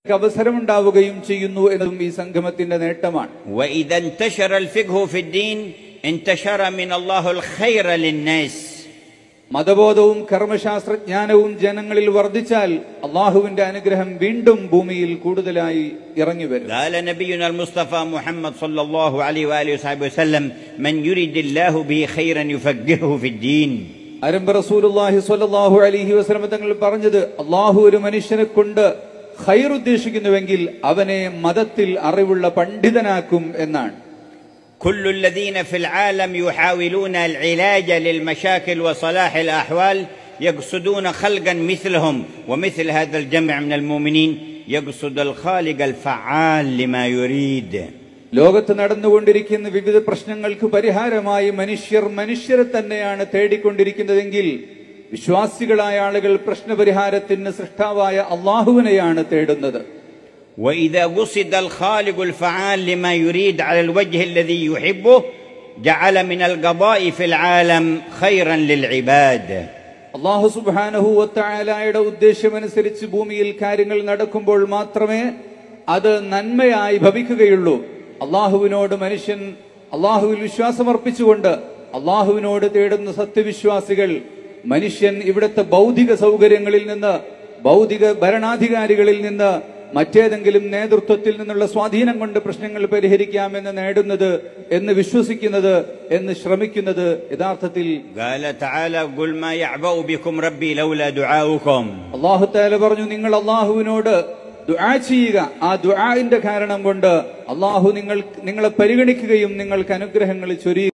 അവസരമുണ്ടാവുകയും ചെയ്യുന്നു എന്നതും ഈ സംഗമത്തിന്റെ നേട്ടമാണ് واذا انتشر الفقه في الدين انتشر من الله الخير للناس മതബോധവും കർമ്മശാസ്ത്രജ്ഞാനവും ജനങ്ങളിൽ വർദ്ധിച്ചാൽ അള്ളാഹുവിന്റെ അനുഗ്രഹം വീണ്ടും ഭൂമിയിൽ കൂടുതലായി ഇറങ്ങി വരും قال نبينا المصطفى محمد صلى الله عليه واله وصحبه وسلم من يريد الله به خيرا يفقهه في الدين അരമ്പ റസൂലുള്ളാഹി സ്വല്ലല്ലാഹു അലൈഹി വസല്ലം തങ്ങൾ പറഞ്ഞത് അള്ളാഹു ഒരു മനുഷ്യനെ കൊണ്ട് ഖൈർ ഉദ്ദേശിക്കുന്നുവെങ്കിൽ അവനെ മതത്തിൽ അറിവുള്ള പണ്ഡിതനാക്കും എന്നാണ് كل الذين في العالم يحاولون العلاج للمشاكل وصلاح الاحوال يقصدون خلقا مثلهم ومثل هذا الجمع من المؤمنين يقصد الخالق الفعال لما يريد ലോകത്ത് നടന്നുകൊണ്ടിരിക്കുന്ന വിവിധ പ്രശ്നങ്ങൾക്ക് പരിഹാരമായി മനുഷ്യർ മനുഷ്യരെ തന്നെയാണ് തേടിക്കൊണ്ടിരിക്കുന്നതെങ്കിൽ വിശ്വാസികളായ ആളുകൾ പ്രശ്നപരിഹാരത്തിന് സൃഷ്ടാവായ അള്ളാഹുവിനെയാണ് തേടുന്നത് واذا قصد الخالق الفعال لما يريد على الوجه الذي يحبه جعل من القضاء في العالم خيرا للعباد അള്ളാഹു സുബാനഹുവത്തായാലയുടെ ഉദ്ദേശമനുസരിച്ച് ഭൂമിയിൽ കാര്യങ്ങൾ നടക്കുമ്പോൾ മാത്രമേ അത് നന്മയായി ഭവിക്കുകയുള്ളൂ അള്ളാഹുവിനോട് മനുഷ്യൻ അള്ളാഹുവിൽ വിശ്വാസമർപ്പിച്ചുകൊണ്ട് അള്ളാഹുവിനോട് തേടുന്ന സത്യവിശ്വാസികൾ മനുഷ്യൻ ഇവിടുത്തെ ഭൗതിക സൗകര്യങ്ങളിൽ നിന്ന് ഭൗതിക ഭരണാധികാരികളിൽ നിന്ന് മറ്റേതെങ്കിലും നേതൃത്വത്തിൽ നിന്നുള്ള സ്വാധീനം കൊണ്ട് പ്രശ്നങ്ങൾ പരിഹരിക്കാമെന്ന് നേടുന്നത് എന്ന് വിശ്വസിക്കുന്നത് എന്ന് ശ്രമിക്കുന്നത് യഥാർത്ഥത്തിൽ قال تعالى قل ما يعبأ بكم ربي لولا دعاؤكم അള്ളാഹു താല പറഞ്ഞു നിങ്ങൾ അള്ളാഹുവിനോട് ദുആ ചെയ്യുക ആ ദുആന്റെ കാരണം കൊണ്ട് അള്ളാഹു നിങ്ങൾ നിങ്ങളെ പരിഗണിക്കുകയും നിങ്ങൾക്ക് അനുഗ്രഹങ്ങൾ ചൊരിയുകയും